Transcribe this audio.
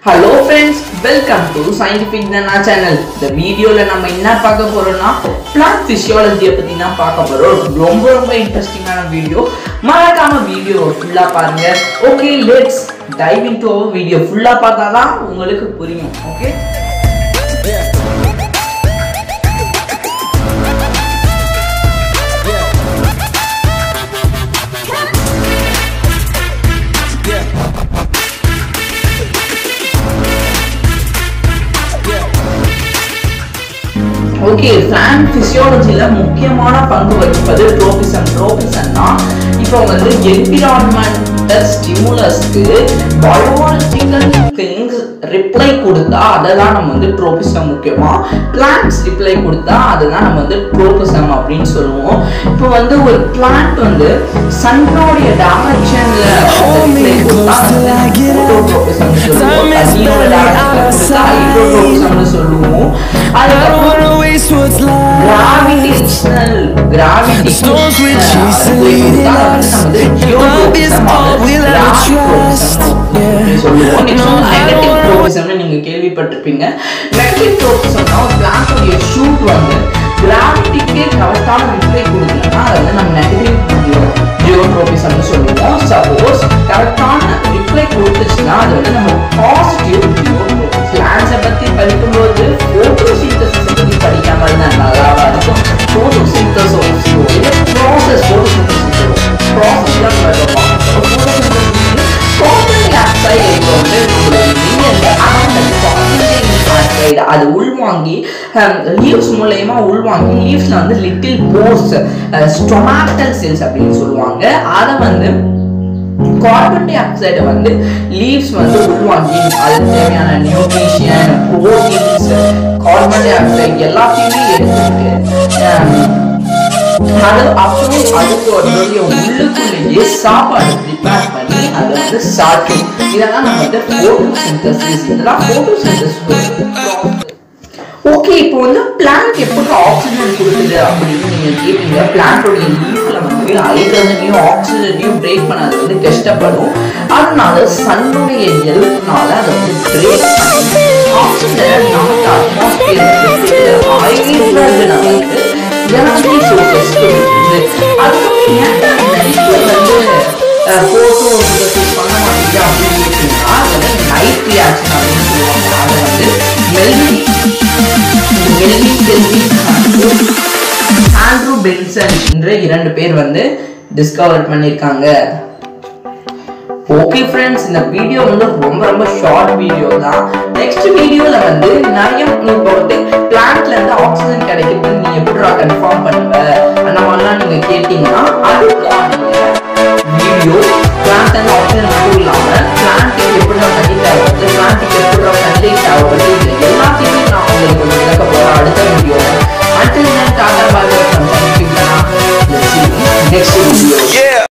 Hello friends welcome to scientific Dhana channel இந்த வீடியோவில் நம்ம என்ன பார்க்க போறோம்னா பிளான்ட் ஃபிசியாலஜியை பற்றி தான் பார்க்க போகிறோம் ரொம்ப ரொம்ப இன்ட்ரெஸ்டிங்கான வீடியோ மறக்காம வீடியோ ஃபுல்லாக பாருங்க okay let's dive into video ஃபுல்லாக பார்த்தா தான் உங்களுக்கு புரியும் ஓகே ஓகே பிளான்ட் பிசியாலஜில முக்கியமான பங்கு வகிப்பது ட்ரோபிசம் ட்ரோபிசம்னா இப்போ வந்து என்விரான்மெண்டல் ஸ்டிமுலஸ்க்கு பயாலஜிக்கல் திங்ஸ் ரிப்ளை கொடுத்தா அதெல்லாம் நம்ம வந்து ட்ரோபிசம் முக்கியமா பிளான்ட்ஸ் ரிப்ளை கொடுத்தா அதெல்லாம் நம்ம வந்து ட்ரோபிசம் அப்படின்னு சொல்லுவோம் இப்போ வந்து ஒரு பிளான்ட் வந்து சன்னோடைய டைரக்ஷன்ல ரிப்ளை கொடுத்தா ஹைட்ரோட்ரோபிசம் சொல்லுவோம் தண்ணியோட டைரக்ஷன்ல ஹைட்ரோட்ரோபிசம்னு சொல்லுவோம் அதுக்கப்புறம் wanna waste what's left. Gravitational gravity Storms we chase are leading us. Love is all we'll ever trust. Yeah. சொல்லுவோம் No, I don't negative wanna ட்ரோபிசம்னு நீங்க கேள்விப்பட்டிருப்பீங்க நெகட்டிவ் ட்ரோபிசம்னா ஒரு பிளான்டோடைய ஷூட் வந்து கிராவிட்டிக்கே கரெக்டான ரிப்ளை கொடுக்கலன்னா அதை வந்து நம்ம நெகட்டிவ் ஜியோட்ரோபிசம்னு சொல்லுவோம் சப்போஸ் கரெக்டான ரிப்ளை கொடுத்துச்சுன்னா அது வந்து நம்ம பாசிட்டிவ் ஜியோட்ரோபிசம் பிளான்ஸை பத்தி படிக்கும்போது ஃபோட்டோசிந்தசிஸ் பத்தி படிக்காம இருந்தா நல்லாவா இருக்கும் ஃபோட்டோசிந்தசிஸ் இது ப்ராசஸ் ஃபோட்டோசிந்தசிஸ் ப்ராசஸ் தான் சொல்லுவோம் ஃபோட்டோசிந்தசிஸ் கார்பன் டை ஆக்சைடு வந்து ஆக்சைடு அது உள்வாங்கி லீவ்ஸ் மூலயமா உள்வாங்கி லீவ்ஸ்ல வந்து லிட்டில் போர்ஸ் ஸ்டொமாட்டல் செல்ஸ் அப்படின்னு சொல்லுவாங்க அதை வந்து கார்பன் டை ஆக்சைடை வந்து லீவ்ஸ் வந்து உள்வாங்கி அதுக்கு தேவையான nutrition proteins carbon dioxide எல்லாத்தையுமே எடுத்துக்கிட்டு அது அப்புறம் அதுக்கு அதோடைய உள்ளுக்குள்ளேயே சாப்பாடு ப்ரிப்பேர் பண்ணி அதை வந்து சாப்பிடும் இதெல்லாம் நம்ம வந்து ஃபோட்டோசிந்தசிஸ் இதெல்லாம் ஃபோட்டோசிந்தசிஸ் ஓகே இப்போ வந்து பிளான்ட் எப்படி ஆக்சிஜன் கொடுக்குது அப்படின்னு நீங்க கேட்டீங்க பிளான்டோடைய லீஃப்ல வந்து ஹைட்ரஜனையும் ஆக்சிஜனையும் பிரேக் பண்ணது வந்து கஷ்டப்படும் அதனால சன்னுடைய ஹெல்ப்னால அதை வந்து பிரேக் பண்ணி ஆக்சிஜனை நமக்கு அட்மாஸ்பியர் ஹைட்ரஜனை வந்து எனர்ஜி சோர்சஸ் கொடுக்குது அதுக்கப்புறம் ஏன்டா நைட்ல வந்து போட்டோ பண்ண மாட்டேங்குது அப்படின்னு கேட்டீங்கன்னா அதை வந்து நைட் ரியாக்ஷன் அப்படின்னு சொல்லுவாங்க அதை வந்து மெல்வி மெல்வி செல்வி ஆண்ட்ரூ பென்சன் என்ற இரண்டு பேர் வந்து டிஸ்கவர் பண்ணியிருக்காங்க ஓகே ஃப்ரெண்ட்ஸ் இந்த வீடியோ வந்து ரொம்ப ரொம்ப ஷார்ட் வீடியோ தான் நெக்ஸ்ட் வீடியோல வந்து நிறைய இப்போ வந்து பிளான்ட்ல இருந்து ஆக்சிஜன் கிடைக்குதுன்னு நீ எப்படிடா கன்ஃபார்ம் பண்ணுவ அந்த மாதிரிலாம் நீங்க கேட்டீங்கன்னா அதுக்கான வீடியோ